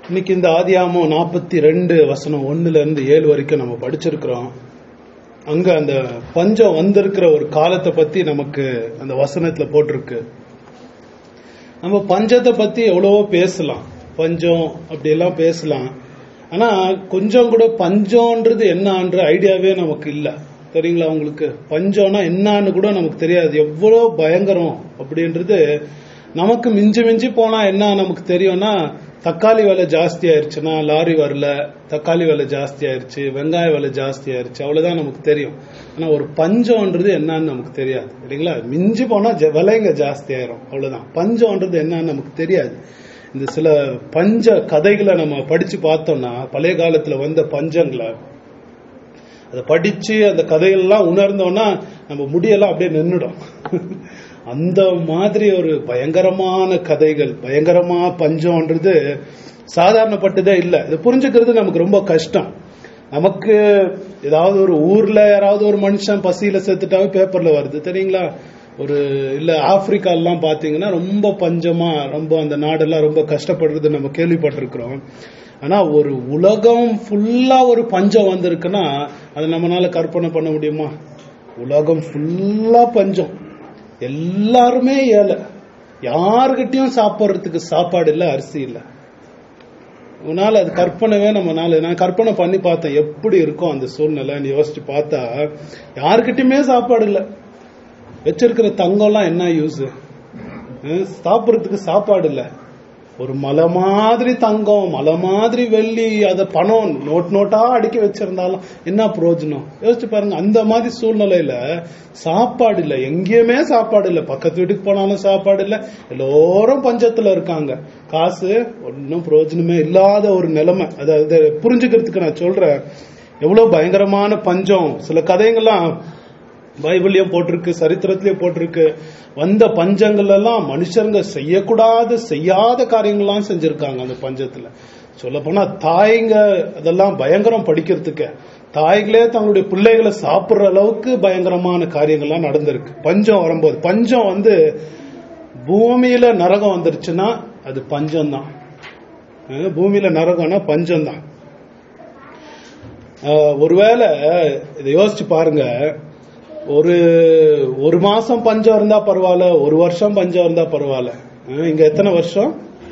இன்னைக்கு இந்த ஆதியாமம் நாற்பத்தி ரெண்டு வசனம் ஒண்ணுல இருந்து ஏழு வரைக்கும் நம்ம படிச்சிருக்கிறோம் அங்க அந்த பஞ்சம் வந்திருக்கிற ஒரு காலத்தை பத்தி நமக்கு அந்த வசனத்துல போட்டிருக்கு நம்ம பஞ்சத்தை பத்தி எவ்வளவோ பேசலாம் பஞ்சம் அப்படி எல்லாம் பேசலாம் ஆனா கொஞ்சம் கூட பஞ்சம்ன்றது என்னன்ற ஐடியாவே நமக்கு இல்ல தெரியுங்களா உங்களுக்கு பஞ்சம்னா என்னன்னு கூட நமக்கு தெரியாது எவ்வளவு பயங்கரம் அப்படின்றது நமக்கு மிஞ்சி மிஞ்சி போனா என்ன நமக்கு தெரியும்னா தக்காளி விலை ஜாஸ்தி ஆயிருச்சுன்னா லாரி வரல தக்காளி விலை ஜாஸ்தி ஆயிருச்சு வெங்காய விலை ஜாஸ்தி ஆயிருச்சு அவ்வளவுதான் நமக்கு தெரியும் ஆனா ஒரு பஞ்சம்ன்றது என்னன்னு நமக்கு தெரியாது இல்லைங்களா மிஞ்சி போனா ஜ- விலைங்க ஜாஸ்தி ஆயிரும் அவ்வளவுதான் பஞ்சம்ன்றது என்னன்னு நமக்கு தெரியாது இந்த சில பஞ்ச கதைகளை நம்ம படிச்சு பார்த்தோம்னா பழைய காலத்துல வந்த பஞ்சங்களை அதை படிச்சு அந்த கதையெல்லாம் உணர்ந்தோம்னா நம்ம முடியெல்லாம் அப்படியே நின்னுடும் அந்த மாதிரி ஒரு பயங்கரமான கதைகள் பயங்கரமா பஞ்சம்ன்றது சாதாரணப்பட்டதே இல்லை இது புரிஞ்சுக்கிறது நமக்கு ரொம்ப கஷ்டம் நமக்கு ஏதாவது ஒரு ஊர்ல யாராவது ஒரு மனுஷன் பசியில செத்துட்டாவே பேப்பர்ல வருது தெரியுங்களா ஒரு இல்ல ஆப்பிரிக்கா எல்லாம் பாத்தீங்கன்னா ரொம்ப பஞ்சமா ரொம்ப அந்த நாடெல்லாம் ரொம்ப கஷ்டப்படுறது நம்ம கேள்விப்பட்டிருக்கிறோம் ஆனா ஒரு உலகம் ஃபுல்லா ஒரு பஞ்சம் வந்திருக்குன்னா அதை நம்மளால கற்பனை பண்ண முடியுமா உலகம் ஃபுல்லா பஞ்சம் எல்லாருமே ஏழை யாருகிட்டயும் சாப்பிடுறதுக்கு சாப்பாடு இல்ல அரிசி இல்ல உன்னால அது கற்பனவே நம்மனால நான் கற்பனை பண்ணி பார்த்தேன் எப்படி இருக்கும் அந்த சூழ்நிலைன்னு யோசிச்சு பார்த்தா யாருக்கிட்டயுமே சாப்பாடு இல்ல வச்சிருக்கிற தங்கம்லாம் என்ன யூஸ் சாப்பிடுறதுக்கு சாப்பாடு இல்ல ஒரு மலை மாதிரி தங்கம் மலை மாதிரி வெள்ளி அத பணம் நோட் நோட்டா அடுக்கி வச்சிருந்தாலும் என்ன பிரயோஜனம் யோசிச்சு பாருங்க அந்த மாதிரி சூழ்நிலையில சாப்பாடு இல்ல எங்கேயுமே சாப்பாடு இல்ல பக்கத்து வீட்டுக்கு போனாலும் சாப்பாடு இல்ல எல்லோரும் பஞ்சத்துல இருக்காங்க காசு ஒன்னும் பிரயோஜனமே இல்லாத ஒரு நிலைமை அதாவது புரிஞ்சுக்கிறதுக்கு நான் சொல்றேன் எவ்வளவு பயங்கரமான பஞ்சம் சில கதைங்கள்லாம் பைபிள்லயும் போட்டிருக்கு சரித்திரத்திலயும் போட்டிருக்கு வந்த பஞ்சங்கள் எல்லாம் மனுஷங்க செய்யக்கூடாத செய்யாத காரியங்கள்லாம் செஞ்சிருக்காங்க அந்த பஞ்சத்துல சொல்ல போனா தாய்ங்க அதெல்லாம் பயங்கரம் படிக்கிறதுக்கு தாய்களே தங்களுடைய பிள்ளைகளை சாப்பிடுற அளவுக்கு பயங்கரமான காரியங்கள்லாம் நடந்திருக்கு பஞ்சம் வரும்போது பஞ்சம் வந்து பூமியில நரகம் வந்துருச்சுன்னா அது பஞ்சம் தான் பூமியில நரகம்னா பஞ்சம் தான் ஒருவேளை இதை யோசிச்சு பாருங்க ஒரு ஒரு மாசம் பஞ்சம் இருந்தா பரவாயில்ல ஒரு வருஷம் பஞ்சம் இருந்தா பரவாயில்ல அஹ் இங்க எத்தனை வருஷம்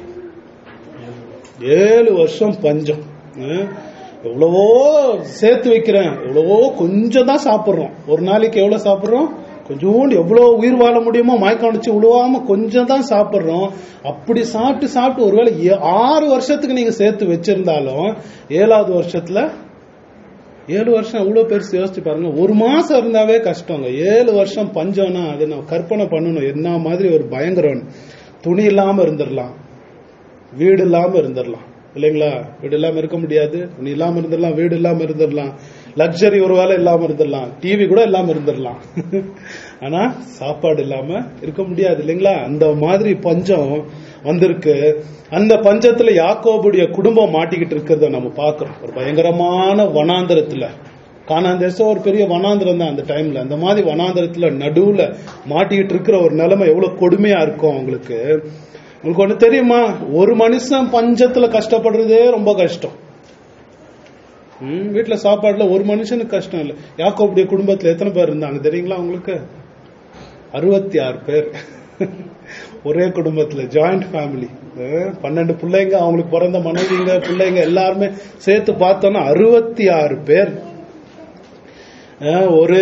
ஏழு வருஷம் பஞ்சம் அஹ் எவ்வளவோ சேர்த்து வைக்கிறேன் எவ்வளவோ கொஞ்சம் தான் சாப்பிடுறோம் ஒரு நாளைக்கு எவ்வளவு சாப்பிடுறோம் கொஞ்சோண்டு எவ்வளவு உயிர் வாழ முடியுமோ மயக்கம் அடிச்சு விழுவாம கொஞ்சம் தான் சாப்பிடுறோம் அப்படி சாப்பிட்டு சாப்பிட்டு ஒருவேளை ஏ- ஆறு வருஷத்துக்கு நீங்க சேர்த்து வச்சிருந்தாலும் ஏழாவது வருஷத்துல ஏழு வருஷம் எவ்வளவு பெருசு யோசிச்சு பாருங்க ஒரு மாசம் இருந்தாவே கஷ்டங்க ஏழு வருஷம் பஞ்சம்னா அதை நம்ம கற்பனை பண்ணணும் என்ன மாதிரி ஒரு பயங்கரம் துணி இல்லாம இருந்துடலாம் வீடு இல்லாம இருந்துடலாம் இல்லைங்களா வீடு இல்லாம இருக்க முடியாது துணி இல்லாம இருந்துடலாம் வீடு இல்லாம இருந்துடலாம் லக்ஸரி ஒரு வேலை இல்லாம இருந்துடலாம் டிவி கூட இல்லாம இருந்துடலாம் ஆனா சாப்பாடு இல்லாம இருக்க முடியாது இல்லைங்களா அந்த மாதிரி பஞ்சம் வந்திருக்கு அந்த பஞ்சத்துல யாக்கோபுடைய குடும்பம் மாட்டிக்கிட்டு இருக்கிறத நம்ம பார்க்கிறோம் ஒரு பயங்கரமான வனாந்தரத்துல கானான் தேசம் ஒரு பெரிய வனாந்திரம் தான் அந்த டைம்ல அந்த மாதிரி வனாந்திரத்துல நடுவுல மாட்டிக்கிட்டு இருக்கிற ஒரு நிலைமை எவ்வளவு கொடுமையா இருக்கும் அவங்களுக்கு உங்களுக்கு ஒண்ணு தெரியுமா ஒரு மனுஷன் பஞ்சத்துல கஷ்டப்படுறதே ரொம்ப கஷ்டம் ம், வீட்டுல சாப்பாடுல ஒரு மனுஷனுக்கு கஷ்டம் இல்ல யாக்கோபுடைய குடும்பத்துல எத்தனை பேர் இருந்தாங்க தெரியுங்களா உங்களுக்கு அறுபத்தி ஆறு பேர் ஒரே குடும்பத்துல ஜாயிண்ட் ஃபேமிலி பன்னெண்டு பிள்ளைங்க அவங்களுக்கு பிறந்த மனைவிங்க பிள்ளைங்க எல்லாருமே சேர்த்து பார்த்தோம்னா அறுபத்தி ஆறு பேர் அஹ், ஒரு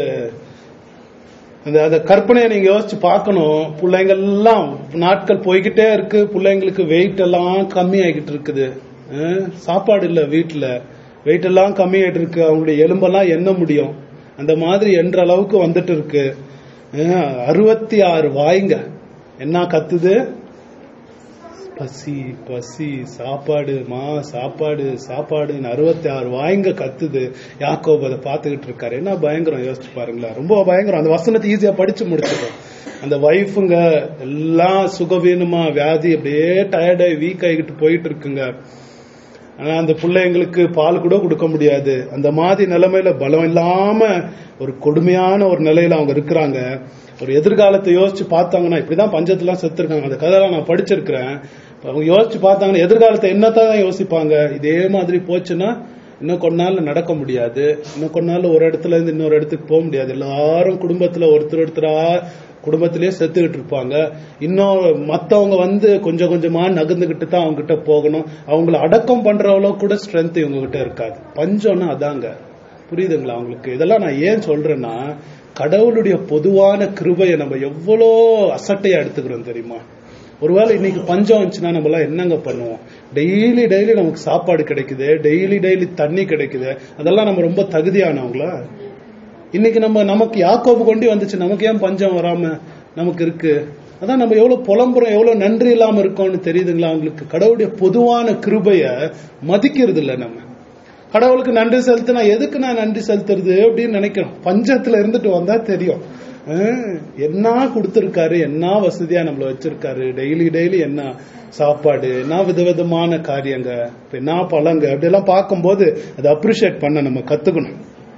அந்த அந்த கற்பனையை நீங்க யோசிச்சு பார்க்கணும் பிள்ளைங்க எல்லாம் நாட்கள் போய்கிட்டே இருக்கு பிள்ளைங்களுக்கு வெயிட் எல்லாம் கம்மி ஆகிட்டு இருக்குது அஹ், சாப்பாடு இல்ல வீட்டுல வெயிட் எல்லாம் கம்மி ஆயிட்டு இருக்கு அவங்களுடைய எலும்பெல்லாம் எண்ண முடியும் அந்த மாதிரி என்ற அளவுக்கு வந்துட்டு இருக்கு அஹ், அறுபத்தி ஆறு வாய்ங்க என்ன கத்துது பசி பசி சாப்பாடு மா சாப்பாடு சாப்பாடுன்னு அறுபத்தி ஆறு வாய்ங்க கத்துது யாக்கோப் அதை பார்த்துக்கிட்டு இருக்காரு என்ன பயங்கரம் யோசிச்சு பாருங்களேன் ரொம்ப பயங்கரம் அந்த வசனத்தை ஈஸியா படிச்சு முடிச்சிடும் அந்த வைஃபுங்க எல்லாம் சுகவீனமா வியாதி அப்படியே டயர்டாகி வீக் ஆகிட்டு போயிட்டு இருக்குங்க ஆனா அந்த பிள்ளைங்களுக்கு பால் கூட கொடுக்க முடியாது அந்த மாதிரி நிலைமையில பலம் இல்லாம ஒரு கொடுமையான ஒரு நிலையில அவங்க இருக்கிறாங்க ஒரு எதிர்காலத்தை யோசிச்சு பார்த்தாங்கன்னா இப்படிதான் பஞ்சத்துலாம் செத்துருக்காங்க அந்த கதையெல்லாம் நான் படிச்சிருக்கிறேன் அவங்க யோசிச்சு பார்த்தாங்கன்னா எதிர்காலத்தை என்னத்தான் யோசிப்பாங்க இதே மாதிரி போச்சுன்னா இன்னும் கொஞ்ச நாள்ல நடக்க முடியாது இன்னும் கொஞ்ச நாள்ல ஒரு இடத்துல இருந்து இன்னொரு இடத்துக்கு போக முடியாது எல்லாரும் குடும்பத்துல ஒருத்தர் ஒருத்தரா குடும்பத்திலேயே செத்துக்கிட்டு இருப்பாங்க இன்னும் மத்தவங்க வந்து கொஞ்சம் கொஞ்சமா நகர்ந்துகிட்டு தான் அவங்க கிட்ட போகணும் அவங்கள அடக்கம் பண்ற அளவுக்கு கூட ஸ்ட்ரென்த் இவங்க கிட்ட இருக்காது பஞ்சம்னா அதாங்க புரியுதுங்களா அவங்களுக்கு இதெல்லாம் நான் ஏன் சொல்றேன்னா கடவுளுடைய பொதுவான கிருபையை நம்ம எவ்வளோ அசட்டையா எடுத்துக்கிறோம் தெரியுமா ஒருவேளை இன்னைக்கு பஞ்சம் வந்துச்சுன்னா நம்ம எல்லாம் என்னங்க பண்ணுவோம் டெய்லி டெய்லி நமக்கு சாப்பாடு கிடைக்குது டெய்லி டெய்லி தண்ணி கிடைக்குது அதெல்லாம் நம்ம ரொம்ப தகுதியானவங்களா இன்னைக்கு நம்ம நமக்கு யாக்கோபு கொண்டு வந்துச்சு நமக்கு ஏன் பஞ்சம் வராம நமக்கு இருக்கு அதான் நம்ம எவ்வளவு புலம்புறோம் எவ்வளவு நன்றி இல்லாம இருக்கோம்னு தெரியுதுங்களா அவங்களுக்கு கடவுளுடைய பொதுவான கிருபைய மதிக்கிறது இல்ல நம்ம கடவுளுக்கு நன்றி செலுத்தினா எதுக்கு நான் நன்றி செலுத்துறது அப்படின்னு நினைக்கிறோம் பஞ்சத்துல இருந்துட்டு வந்தா தெரியும் அஹ், என்ன கொடுத்திருக்காரு என்ன வசதியா நம்மள வச்சிருக்காரு டெய்லி டெய்லி என்ன சாப்பாடு என்ன விதவிதமான காரியங்க இப்ப என்ன பழங்க அப்படியெல்லாம் பார்க்கும்போது அதை அப்ரிஷியேட் பண்ண நம்ம கத்துக்கணும்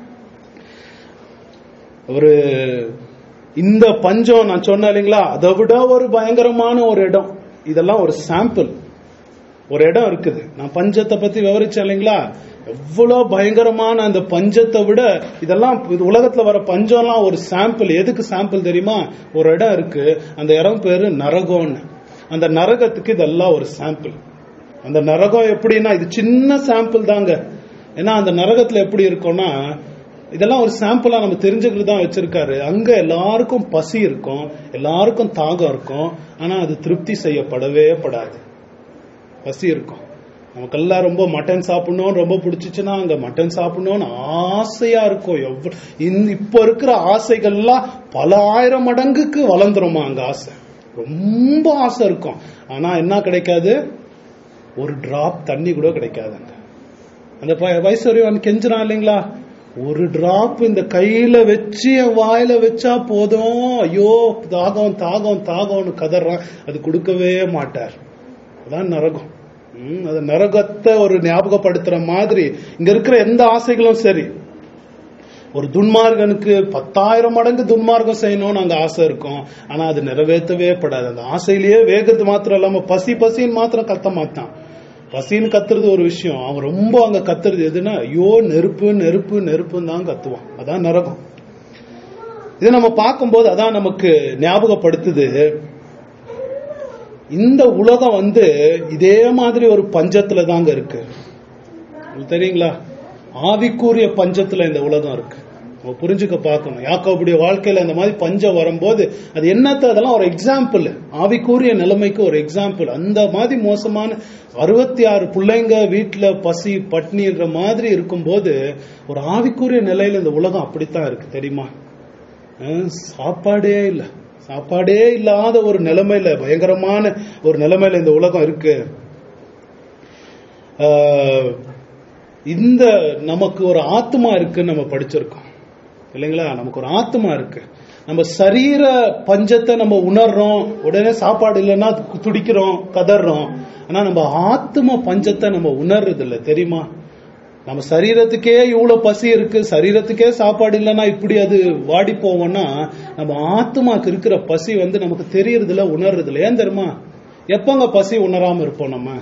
ஒரு இந்த பஞ்சம் நான் சொன்னேன் இல்லைங்களா அதை விட ஒரு பயங்கரமான ஒரு இடம் இதெல்லாம் ஒரு சாம்பிள் ஒரு இடம் இருக்குது நான் பஞ்சத்தை பத்தி விவரிச்சேன் இல்லைங்களா எவ்வளவு பயங்கரமான அந்த பஞ்சத்தை விட இதெல்லாம் இது உலகத்துல வர பஞ்சம்லாம் ஒரு சாம்பிள் எதுக்கு சாம்பிள் தெரியுமா ஒரு இடம் இருக்கு அந்த இடம் பேரு நரகம்னு அந்த நரகத்துக்கு இதெல்லாம் ஒரு சாம்பிள் அந்த நரகம் எப்படின்னா இது சின்ன சாம்பிள் தாங்க ஏன்னா அந்த நரகத்துல எப்படி இருக்கும்னா இதெல்லாம் ஒரு சாம்பிளா நம்ம தெரிஞ்சுக்கிறது தான் வச்சிருக்காரு அங்க எல்லாருக்கும் பசி இருக்கும் எல்லாருக்கும் தாகம் இருக்கும் ஆனா அது திருப்தி செய்யப்படவே படாது பசி இருக்கும் நமக்கெல்லாம் ரொம்ப மட்டன் சாப்பிடணும் ரொம்ப பிடிச்சிச்சுன்னா அங்க மட்டன் சாப்பிடணும்னு ஆசையா இருக்கும் எவ்வளவு இந்த இப்ப இருக்கிற ஆசைகள்லாம் பல ஆயிரம் மடங்குக்கு வளர்ந்துருமா அங்க ஆசை ரொம்ப ஆசை இருக்கும் ஆனா என்ன கிடைக்காது ஒரு டிராப் தண்ணி கூட கிடைக்காது அங்க அந்த ப- வயசுரியவன் கெஞ்சுறான் இல்லைங்களா ஒரு டிராப் இந்த கையில வச்சு என் வாயில வச்சா போதும் ஐயோ தாகம் தாகம் தாகம்னு கதறான் அது கொடுக்கவே மாட்டார் அதான் நரகம் ம், அது நரகத்தை ஒரு ஞாபகப்படுத்துற மாதிரி இங்க இருக்கிற எந்த ஆசைகளும் சரி ஒரு துன்மார்கனுக்கு பத்தாயிரம் மடங்கு துன்மார்க்கம் செய்யணும்னு அங்க ஆசை இருக்கும் ஆனா அது நிறைவேற்றவே படாது அந்த ஆசையிலேயே வேகிறது மாத்திரம் இல்லாம பசி பசின்னு மாத்திரம் கத்த மாட்டான் பசின்னு கத்துறது ஒரு விஷயம் அவன் ரொம்ப அங்க கத்துறது எதுன்னா ஐயோ நெருப்பு நெருப்பு நெருப்புன்னு தான் கத்துவான் அதான் நரகம் இதை நம்ம பார்க்கும்போது அதான் நமக்கு ஞாபகப்படுத்துது இந்த உலகம் வந்து இதே மாதிரி ஒரு பஞ்சத்துல தாங்க இருக்கு உங்களுக்கு தெரியுங்களா ஆவிக்குரிய பஞ்சத்துல இந்த உலகம் இருக்கு நம்ம புரிஞ்சுக்க பார்க்கணும் யாக்கோபுடைய வாழ்க்கையில அந்த மாதிரி பஞ்சம் வரும்போது அது என்னத்த அதெல்லாம் ஒரு எக்ஸாம்பிள் ஆவிக்குரிய நிலைமைக்கு ஒரு எக்ஸாம்பிள் அந்த மாதிரி மோசமான அறுபத்தி ஆறு பிள்ளைங்க வீட்டுல பசி பட்னின்ற மாதிரி இருக்கும்போது ஒரு ஆவிக்குரிய நிலையில இந்த உலகம் அப்படித்தான் இருக்கு தெரியுமா அஹ் சாப்பாடே இல்ல சாப்பாடே இல்லாத ஒரு நிலைமையில பயங்கரமான ஒரு நிலைமையில இந்த உலகம் இருக்கு ஆஹ் இந்த நமக்கு ஒரு ஆத்மா இருக்குன்னு நம்ம படிச்சிருக்கோம் இல்லைங்களா நமக்கு ஒரு ஆத்மா இருக்கு நம்ம சரீர பஞ்சத்தை நம்ம உணர்றோம் உடனே சாப்பாடு இல்லைன்னா துடிக்கிறோம் கதறோம் ஆனா நம்ம ஆத்ம பஞ்சத்தை நம்ம உணர்றது இல்ல தெரியுமா நம்ம சரீரத்துக்கே இவ்வளவு பசி இருக்கு சரீரத்துக்கே சாப்பாடு இல்லைன்னா இப்படி அது வாடி போவோம்னா நம்ம ஆத்மாக்கு இருக்கிற பசி வந்து நமக்கு தெரியறது இல்ல உணர்றது இல்ல ஏன் தெரியுமா எப்பங்க பசி உணராம இருப்போம் நம்ம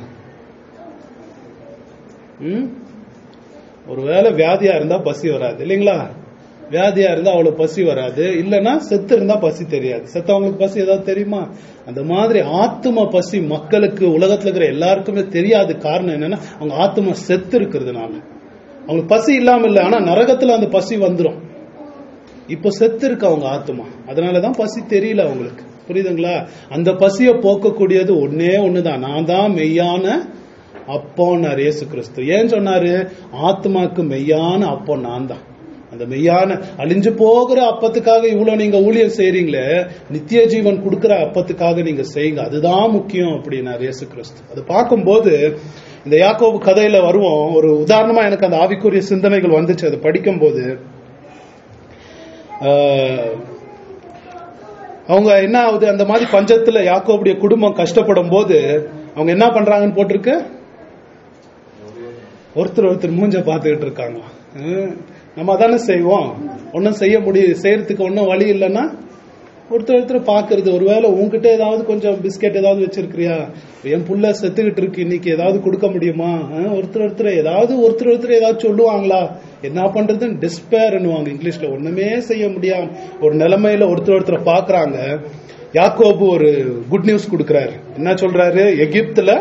ம்? ஒருவேளை வியாதியா இருந்தா பசி வராது இல்லைங்களா வியாதியா இருந்தா அவ்வளவு பசி வராது இல்லைன்னா செத்து இருந்தா பசி தெரியாது செத்தவங்களுக்கு பசி ஏதாவது தெரியுமா அந்த மாதிரி ஆத்ம பசி மக்களுக்கு உலகத்துல இருக்கிற எல்லாருக்குமே தெரியாது காரணம் என்னன்னா அவங்க ஆத்ம செத்து இருக்கிறதுனால அவங்களுக்கு பசி இல்லாம இல்லை ஆனா நரகத்துல அந்த பசி வந்துரும் இப்போ செத்து இருக்கு அவங்க ஆத்மா அதனாலதான் பசி தெரியல அவங்களுக்கு புரியுதுங்களா அந்த பசியை போக்கக்கூடியது ஒன்னே ஒண்ணுதான் நான் தான் மெய்யான அப்போன்னார் இயேசு கிறிஸ்து ஏன் சொன்னாரு ஆத்மாக்கு மெய்யான அப்போ நான் தான் அந்த மெய்யான அழிஞ்சு போகிற அப்பத்துக்காக இவ்வளவு நீங்க ஊழியம் செய்றீங்களே நித்திய ஜீவன் கொடுக்கிற அப்பத்துக்காக நீங்க செய்யுங்க அதுதான் முக்கியம் அப்படின்னாரு இயேசு கிறிஸ்து அது பார்க்கும்போது இந்த யாக்கோபு கதையில வருவோம் ஒரு உதாரணமா எனக்கு அந்த ஆவிக்குரிய சிந்தனைகள் வந்துச்சு அதை படிக்கும்போது ஆஹ், அவங்க என்ன ஆகுது அந்த மாதிரி பஞ்சத்துல யாக்கோபுடைய குடும்பம் கஷ்டப்படும் போது அவங்க என்ன பண்றாங்கன்னு போட்டிருக்கு ஒருத்தர் ஒருத்தர் மூஞ்ச பார்த்துக்கிட்டு இருக்காங்க ஹம், நம்ம அதானே செய்வோம் ஒன்னும் செய்ய முடியும் செய்யறதுக்கு ஒன்றும் வழி இல்லைன்னா ஒருத்தர் ஒருத்தர் பாக்குறது ஒருவேளை உன்கிட்ட ஏதாவது கொஞ்சம் பிஸ்கெட் ஏதாவது வச்சிருக்கிறியா என் புள்ள செத்துக்கிட்டு இருக்கு இன்னைக்கு ஏதாவது கொடுக்க முடியுமா அஹ், ஒருத்தர் ஒருத்தர் ஏதாவது ஒருத்தர் ஒருத்தர் ஏதாவது சொல்லுவாங்களா என்ன பண்றதுன்னு டிஸ்பேர் இங்கிலீஷ்ல ஒண்ணுமே செய்ய முடியாம ஒரு நிலைமையில ஒருத்தர் ஒருத்தரை பாக்குறாங்க யாக்கோபு ஒரு குட் நியூஸ் கொடுக்கறாரு என்ன சொல்றாரு எகிப்துல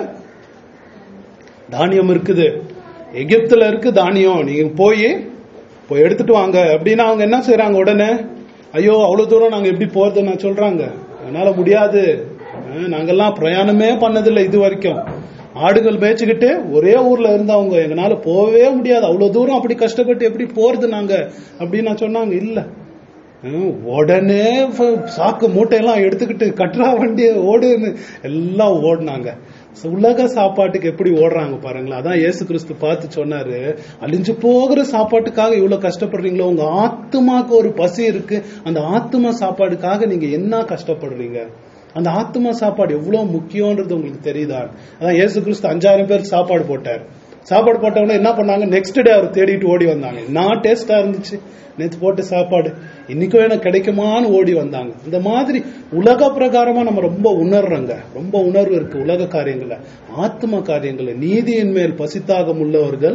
தானியம் இருக்குது எகிப்துல இருக்கு தானியம் நீங்க போய் போய் எடுத்துட்டு வாங்க அப்படின்னா அவங்க என்ன செய்றாங்க உடனே ஐயோ அவ்வளவு தூரம் நாங்க எப்படி போறது நான் சொல்றாங்க என்னால முடியாது அஹ், நாங்கெல்லாம் பிரயாணமே பண்ணதில்லை இது வரைக்கும் ஆடுகள் மேய்ச்சிக்கிட்டு ஒரே ஊர்ல இருந்தவங்க எங்களால போகவே முடியாது அவ்வளவு தூரம் அப்படி கஷ்டப்பட்டு எப்படி போறது நாங்க அப்படின்னு நான் சொன்னாங்க இல்ல ஹம், உடனே ஃப- சாக்கு மூட்டையெல்லாம் எடுத்துக்கிட்டு கட்டுறா வண்டிய ஓடுன்னு எல்லாம் ஓடுனாங்க So, உலக சாப்பாட்டுக்கு எப்படி ஓடுறாங்க பாருங்களேன் அதான் இயேசு கிறிஸ்து பார்த்து சொன்னாரு அழிஞ்சு போகிற சாப்பாட்டுக்காக இவ்வளவு கஷ்டப்படுறீங்களோ உங்க ஆத்துமாக்கு ஒரு பசி இருக்கு அந்த ஆத்துமா சாப்பாடுக்காக நீங்க என்ன கஷ்டப்படுறீங்க அந்த ஆத்துமா சாப்பாடு எவ்வளவு முக்கியம்ன்றது உங்களுக்கு தெரியுதா அதான் இயேசு கிறிஸ்து அஞ்சாயிரம் பேருக்கு சாப்பாடு போட்டார் சாப்பாடு போட்டவொடனே என்ன பண்ணாங்க நெக்ஸ்ட் டே அவர் தேடிட்டு ஓடி வந்தாங்க நான் டேஸ்டா இருந்துச்சு நேத்து போட்ட சாப்பாடு இன்னைக்கும் எனக்கு கிடைக்குமான்னு ஓடி வந்தாங்க இந்த மாதிரி உலக பிரகாரமா நம்ம ரொம்ப உணர்றோங்க ரொம்ப உணர்வு இருக்கு உலக காரியங்கள ஆத்ம காரியங்கள நீதியின் மேல் பசித்தாகம் உள்ளவர்கள்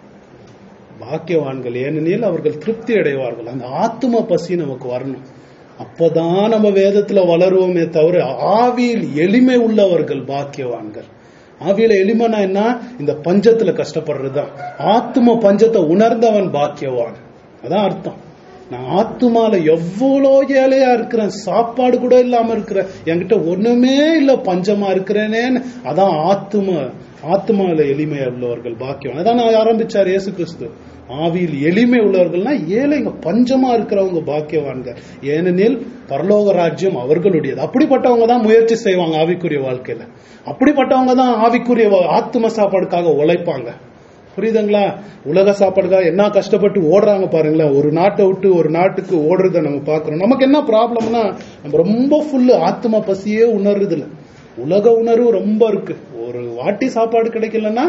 பாக்கியவான்கள் ஏனெனில் அவர்கள் திருப்தி அடைவார்கள் அந்த ஆத்தும பசி நமக்கு வரணும் அப்பதான் நம்ம வேதத்துல வளருவோமே தவிர ஆவியில் எளிமை உள்ளவர்கள் பாக்கியவான்கள் ஆவியில எளிமைனா என்ன இந்த பஞ்சத்துல கஷ்டப்படுறதுதான் ஆத்தும பஞ்சத்தை உணர்ந்தவன் பாக்கியவான் அதான் அர்த்தம் நான் ஆத்துமால எவ்வளோ ஏழையா இருக்கிறேன் சாப்பாடு கூட இல்லாம இருக்கிறேன் என்கிட்ட ஒண்ணுமே இல்ல பஞ்சமா இருக்கிறேனேன்னு அதான் ஆத்தும ஆத்மால எளிமையா உள்ளவர்கள் பாக்கியம் அதான் நான் ஆரம்பிச்சார் இயேசு கிறிஸ்து ஆவியில் எளிமை உள்ளவர்கள்னா ஏழைங்க பஞ்சமா இருக்கிறவங்க பாக்கியவான்கள் ஏனெனில் பரலோக ராஜ்யம் அவர்களுடையது அப்படிப்பட்டவங்க தான் முயற்சி செய்வாங்க ஆவிக்குரிய வாழ்க்கையில அப்படிப்பட்டவங்க தான் ஆவிக்குரிய வா- ஆத்தும சாப்பாடுக்காக உழைப்பாங்க புரியுதுங்களா உலக சாப்பாடுக்காக என்ன கஷ்டப்பட்டு ஓடுறாங்க பாருங்களேன் ஒரு நாட்டை விட்டு ஒரு நாட்டுக்கு ஓடுறத நம்ம பாக்குறோம் நமக்கு என்ன ப்ராப்ளம்னா நம்ம ரொம்ப ஃபுல்லு ஆத்ம பசியே உணர்றது இல்ல உலக உணர்வு ரொம்ப இருக்கு ஒரு வாட்டி சாப்பாடு கிடைக்கலன்னா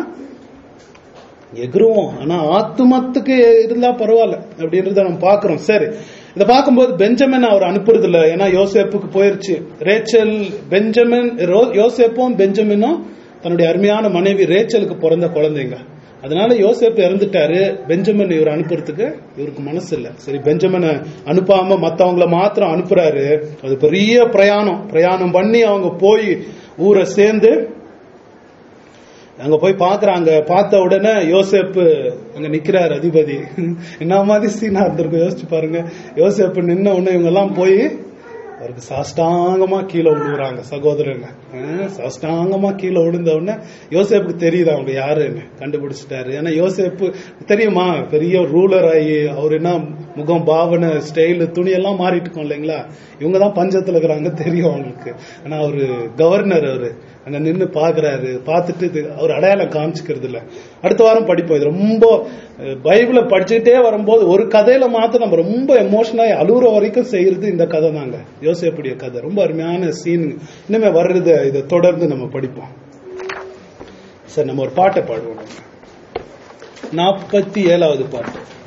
எகிருவோம் ஆனா ஆத்துமத்துக்கு இருந்தா பரவாயில்ல அப்படின்றத நம்ம பாக்குறோம் சரி இத பார்க்கும்போது பெஞ்சமின் அவர் அனுப்புறது இல்ல ஏன்னா யோசேப்புக்கு போயிருச்சு ரேச்சல் பெஞ்சமின் ரோ- யோசேப்பும் பெஞ்சமினும் தன்னுடைய அருமையான மனைவி ரேச்சலுக்கு பிறந்த குழந்தைங்க அதனால யோசேப்பு இறந்துட்டாரு பெஞ்சமின் இவர் அனுப்புறதுக்கு இவருக்கு மனசு இல்ல சரி பெஞ்சமினை அனுப்பாம மத்தவங்கள மாத்திரம் அனுப்புறாரு அது பெரிய பிரயாணம் பிரயாணம் பண்ணி அவங்க போய் ஊரை சேர்ந்து அங்க போய் பாக்குறாங்க பார்த்த உடனே யோசேப்பு அங்க நிக்கிறாரு அதிபதி என்ன மாதிரி சீனா இருந்திருக்கும் யோசிச்சு பாருங்க யோசேப்பு நின்ன உடனே இவங்க எல்லாம் போய் அவருக்கு சாஷ்டாங்கமா கீழே விழுகுறாங்க சகோதரங்க அஹ் சாஷ்டாங்கமா கீழே விழுந்த உடனே யோசேப்புக்கு தெரியுது அவங்க யாருன்னு கண்டுபிடிச்சிட்டாரு ஏன்னா யோசேப்பு தெரியுமா பெரிய ரூலர் ஆகி அவர் என்ன முகம் பாவனை ஸ்டைலு துணி எல்லாம் மாறிட்டு இருக்கோம் இல்லைங்களா இவங்க தான் பஞ்சத்துல இருக்கிறாங்க தெரியும் அவங்களுக்கு ஆனா அவரு கவர்னர் அவரு அங்க நின்னு பாக்குறாரு பார்த்துட்டு இது அவர் அடையாளம் காமிச்சுக்கிறது இல்ல அடுத்த வாரம் படிப்போம் இது ரொம்ப அஹ், பைபிளை படிச்சுக்கிட்டே வரும்போது ஒரு கதையில மாத்திரம் நம்ம ரொம்ப எமோஷனலா அழுகுற வரைக்கும் செய்யறது இந்த கதை தாங்க யோசேப்புடைய கதை ரொம்ப அருமையான சீன் இனிமே வர்றது இதை தொடர்ந்து நம்ம படிப்போம் சரி நம்ம ஒரு பாட்டை பாடுவோம் நாற்பத்தி ஏழாவது பாட்டு